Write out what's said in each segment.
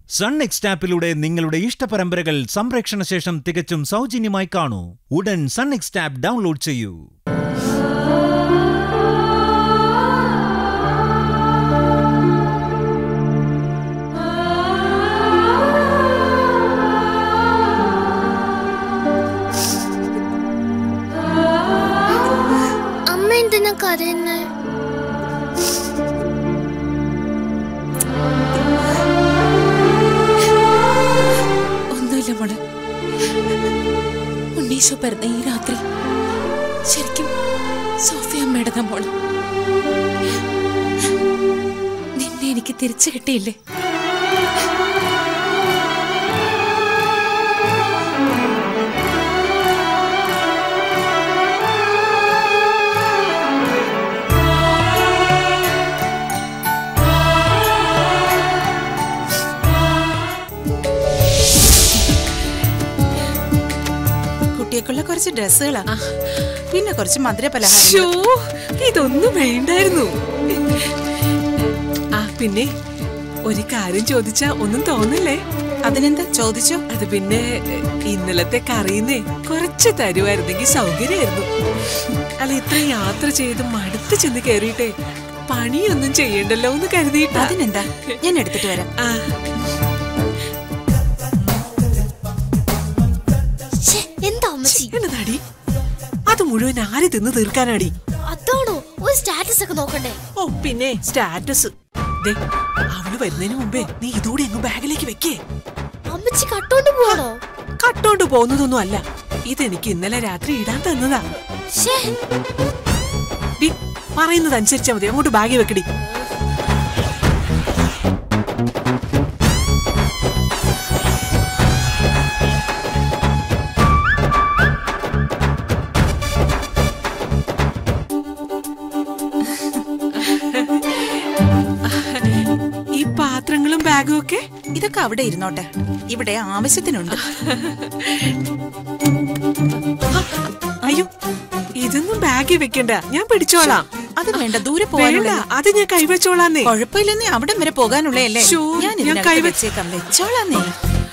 Sun next ആപ്പിലൂടെ നിങ്ങളുടെ ഇഷ്ടപരമ്പരകൾ സംപ്രേക്ഷണ ശേഷം തികച്ചും സൗജന്യമായി കാണൂ ഉടൻ സൺ നെക്സ്റ്റ് ആപ്പ് ഡൗൺലോഡ് ചെയ്യൂ അമ്മ എന്തിനാ കരയുന്നേ ഒന്നുമില്ല മോള് ഉണ്ണീശോ പിറന്ന ഈ രാത്രി ശരിക്കും സോഫിയ അമ്മയുടെതാ മോള് നിന്നെ എനിക്ക് തിരിച്ചു കിട്ടിയില്ലേ കുട്ടിയേക്കുള്ള കുറച്ച് ഡ്രസ്സുകളാ പിന്നെ കുറച്ച് മധുര പലഹാരം ശ്ശോ, ഇതൊന്നും വേണ്ടായിരുന്നു ആ പിന്നെ ഒരു കാര്യം ചോദിച്ചാ ഒന്നും തോന്നില്ലേ അതിനെന്താ ചോദിച്ചോ അത് പിന്നെ ഇന്നലത്തെ കറിയുന്നേ കുറച്ച് തരുമായിരുന്നെങ്കിൽ സൗകര്യമായിരുന്നു അല്ല ഇത്ര യാത്ര ചെയ്ത് മടുത്ത് ചെന്ന് കയറിയിട്ടേ പണിയൊന്നും ചെയ്യണ്ടല്ലോ എന്ന് കരുതിയിട്ടാ അതിനെന്താ ഞാൻ എടുത്തിട്ട് വരാം ആ ശ്ശേ, എന്താ അമ്മച്ചി എന്നതാടി അത് മുഴുവൻ ആര് തിന്ന് തീർക്കാനാടി അതാണോ ഒരു സ്റ്റാറ്റസ് ഒക്കെ നോക്കണ്ടേ ഓ പിന്നെ സ്റ്റാറ്റസ് ദേ അവള് വരുന്നതിന് മുമ്പേ നീ ഇതൂടെ അങ്ങ് ബാഗിലേക്ക് വെക്കേ അമ്മച്ചി കട്ടോണ്ട് പോവാണോ കട്ടോണ്ട് പോകുന്നതൊന്നും അല്ല ഇതെനിക്ക് ഇന്നലെ രാത്രി ഇടാൻ തന്നതാ ശ്ശേ, ഡി പറയുന്നത് അനുസരിച്ചാ മതി അങ്ങോട്ട് ബാഗ് വെക്കടി ഈ പാത്രങ്ങളും ബാഗും ഒക്കെ ഇതൊക്കെ അവിടെ ഇരുന്നോട്ടെ ഇവിടെ ആവശ്യത്തിനുണ്ട് അയ്യോ ഇതൊന്നും ബാഗിൽ വെക്കണ്ട ഞാൻ പിടിച്ചോളാം അത് വേണ്ട ദൂരെ വേണ്ട പോകാനുള്ള അത് ഞാൻ കൈവച്ചോളാന്നേ കുഴപ്പമില്ലെന്നേ അവിടം വരെ പോകാനുള്ളയല്ലേ ശ്ശോ, ഞാൻ ഞാൻ ഇതിനകത്ത് കൈവ- വെച്ചേക്കാം വെച്ചോളാന്നേ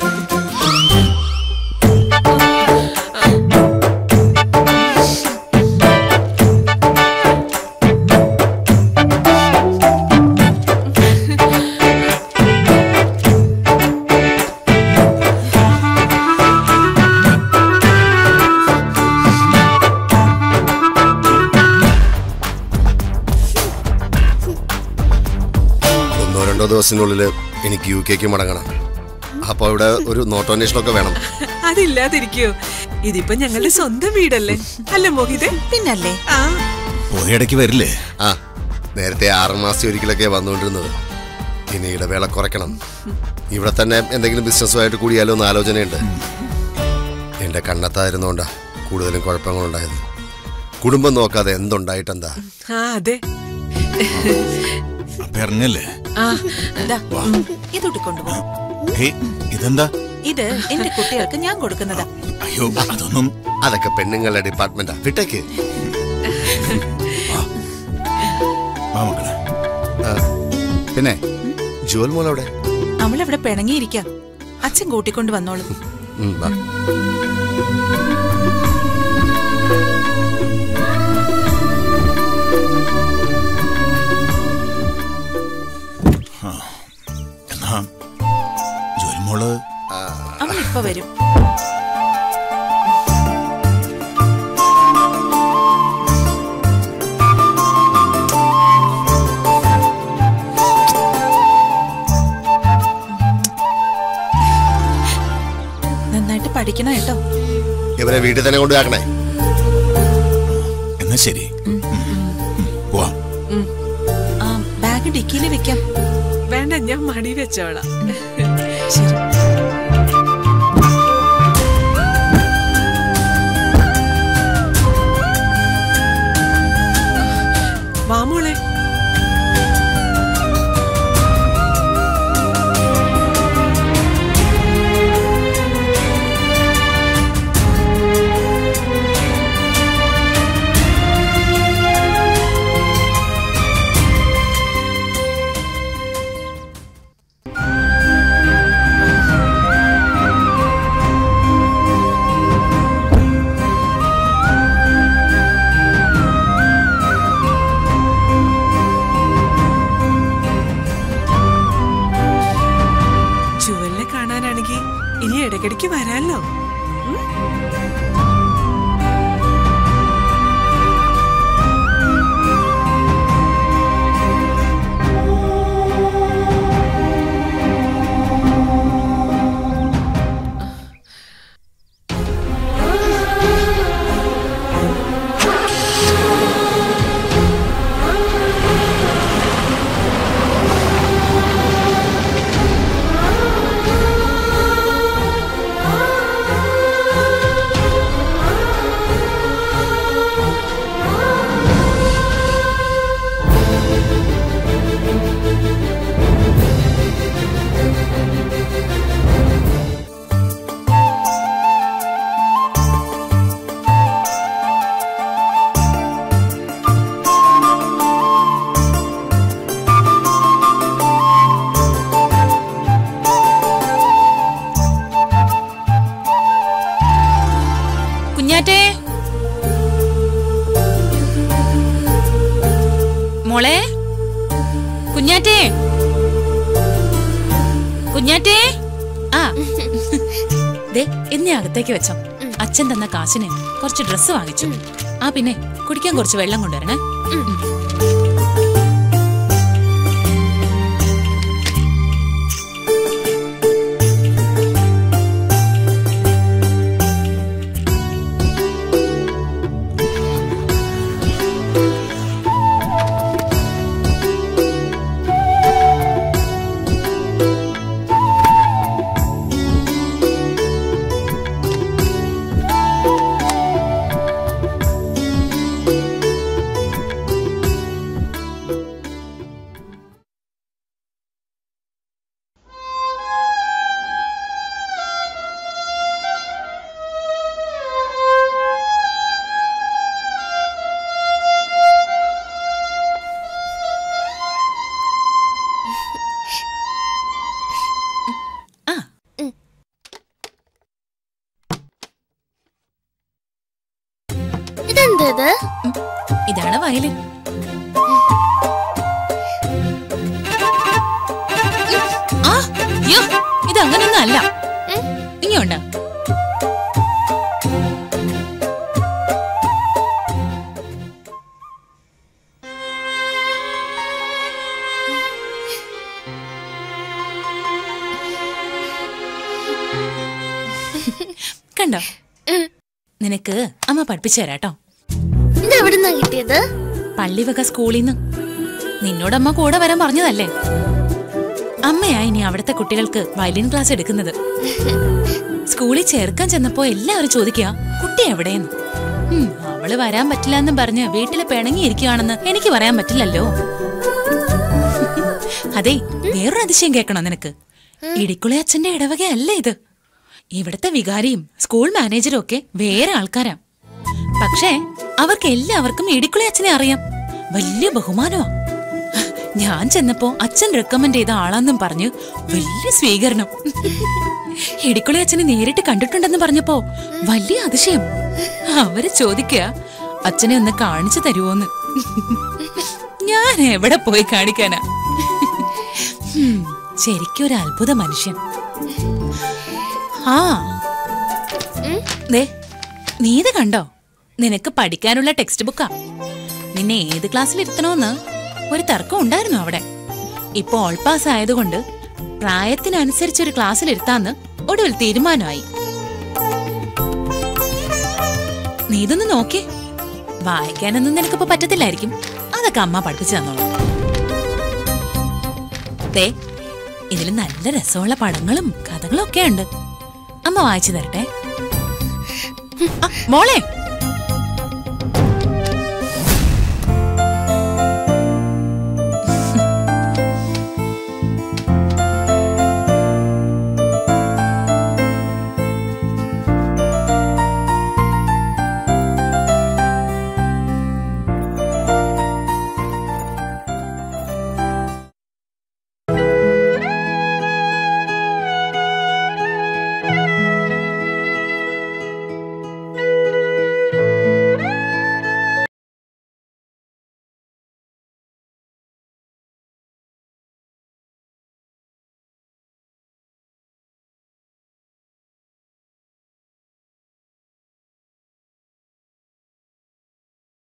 ഒന്നോ രണ്ടോ ദിവസത്തിനുള്ളിൽ എനിക്ക് യു കെക്ക് മടങ്ങണം അപ്പൊ ഇവിടെ ഒരു നോട്ടോനേഷനൊക്കെ വേണം അതില്ലാതിരിക്കോ ഇതിപ്പോ ഞങ്ങളുടെ സ്വന്തം വീടല്ലേ അല്ല മോഹിതേ പിന്നല്ലേ ആ ഇടയ്ക്ക് വരില്ലേ ആ നേരത്തെ ആറ് മാസം ഒരിക്കലൊക്കെ വന്നുകൊണ്ടിരുന്നത് ഇനി ഇടവേള കുറയ്ക്കണം ഇവിടെ തന്നെ എന്തെങ്കിലും ബിസിനസ്സുമായിട്ട് കൂടിയാലോ എന്ന് ആലോചനയുണ്ട് എന്റെ കണ്ണത്തായിരുന്നോണ്ടാ കൂടുതലും കുഴപ്പങ്ങളുണ്ടായത് കുടുംബം നോക്കാതെ എന്തുണ്ടായിട്ടെന്താ ആ അതെ പറഞ്ഞല്ലേ ആ ദാ, ഇതൊട്ട് കൊണ്ടുപോകും ഇതെന്താ ഇത് എന്റെ കുട്ടികൾക്ക് ഞാൻ കൊടുക്കുന്നതാ അയ്യോ അതൊന്നും അതൊക്കെ പെണ്ണുങ്ങളുടെ ഡിപ്പാർട്ട്മെന്റാ വിട്ടേക്ക് മക്കളെ പിന്നെ ജുവൽ മോൾ അവിടെ അവളവിടെ പിണങ്ങിയിരിക്കാം അച്ഛൻ കൂട്ടിക്കൊണ്ട് വന്നോളൂ ഉം, വാ. എന്നാ ജോലിമോള് അവൾ ഇപ്പൊ വരും നന്നായിട്ട് പഠിക്കണം കേട്ടോ ഇവരെ വീട്ടിൽ തന്നെ കൊണ്ടുപോക്കണേ എന്നാ ശരി പോവാം ആ ബാഗ് ഡിക്കിയിൽ വെക്കാം വേണ്ട ഞാൻ മടി വെച്ചോളാം ശരി വാ മോളെ ഇനി ഇടയ്ക്കിടയ്ക്ക് വരാല്ലോ കുഞ്ഞാറ്റേ മോളെ കുഞ്ഞാറ്റേ കുഞ്ഞാറ്റേ ആ ദേ എന്നെ അകത്തേക്ക് വെച്ചോ അച്ഛൻ തന്ന കാശിന് കുറച്ച് ഡ്രസ്സ് വാങ്ങിച്ചു ആ പിന്നെ കുടിക്കാൻ കുറച്ച് വെള്ളം കൊണ്ടുവരണേ ആ ഇതെന്തത് ഇതാണ് വയലിൻ ആ അയ്യോ ഇത് അങ്ങനെയൊന്നും അല്ല ഇനിയുണ്ട് കണ്ടോ നിനക്ക് അമ്മ പഠിപ്പിച്ചു തരാട്ടോ ഇത് എവിടുന്നാ കിട്ടിയത് പള്ളിവക സ്കൂളിൽ നിന്ന് നിന്നോടമ്മ കൂടെ വരാൻ പറഞ്ഞതല്ലേ അമ്മയാ ഇനി അവിടുത്തെ കുട്ടികൾക്ക് വയലിൻ ക്ലാസ് എടുക്കുന്നത് സ്കൂളിൽ ചേർക്കാൻ ചെന്നപ്പോ എല്ലാവരും ചോദിക്കുക കുട്ടി എവിടെയെന്ന് ഉം, അവള് വരാൻ പറ്റില്ല എന്നും പറഞ്ഞ് വീട്ടില് പിണങ്ങിയിരിക്കുകയാണെന്ന് എനിക്ക് പറയാൻ പറ്റില്ലല്ലോ അതെ വേറൊരു അതിശയം കേൾക്കണോ നിനക്ക് ഇടിക്കുളി അച്ഛന്റെ ഇടവകയല്ല ഇത് ഇവിടുത്തെ വികാരിയും സ്കൂൾ മാനേജരും ഒക്കെ വേറെ ആൾക്കാരാ പക്ഷേ അവർക്ക് എല്ലാവർക്കും ഇടിക്കുളി അച്ഛനെ അറിയാം വലിയ ബഹുമാനമാ ഞാൻ ചെന്നപ്പോ അച്ഛൻ റെക്കമെൻഡ് ചെയ്ത ആളാന്നും പറഞ്ഞു വലിയ സ്വീകരണം ഇടിക്കുളി അച്ഛനെ നേരിട്ട് കണ്ടിട്ടുണ്ടെന്ന് പറഞ്ഞപ്പോ വലിയ അതിശയം അവര് ചോദിക്കുക അച്ഛനെ ഒന്ന് കാണിച്ചു തരുമോന്ന് ഞാൻ എവിടെ പോയി കാണിക്കാനാ ഹും, ശരിക്കും ഒരു അത്ഭുത മനുഷ്യൻ ആ ദേ നീ ഇത് കണ്ടോ നിനക്ക് പഠിക്കാനുള്ള ടെക്സ്റ്റ് ബുക്കാ നിന്നെ ഏത് ക്ലാസ്സിൽ ഇരുത്തണോന്ന് ഒരു തർക്കം ഉണ്ടായിരുന്നു അവിടെ ഇപ്പൊ ഓൾ പാസ് ആയതുകൊണ്ട് പ്രായത്തിനനുസരിച്ച് ഒരു ക്ലാസ്സിൽ ഇരുത്താന്ന് ഒടുവിൽ തീരുമാനമായി നീ ഇതൊന്ന് നോക്കി വായിക്കാനൊന്നും നിനക്കിപ്പോ പറ്റത്തില്ലായിരിക്കും അതൊക്കെ അമ്മ പഠിപ്പിച്ചു തന്നോളൂ ദേ ഇതിൽ നല്ല രസമുള്ള പടങ്ങളും കഥകളും ഒക്കെ ഉണ്ട് അമ്മ വായിച്ചു തരട്ടെ ആ, മോളെ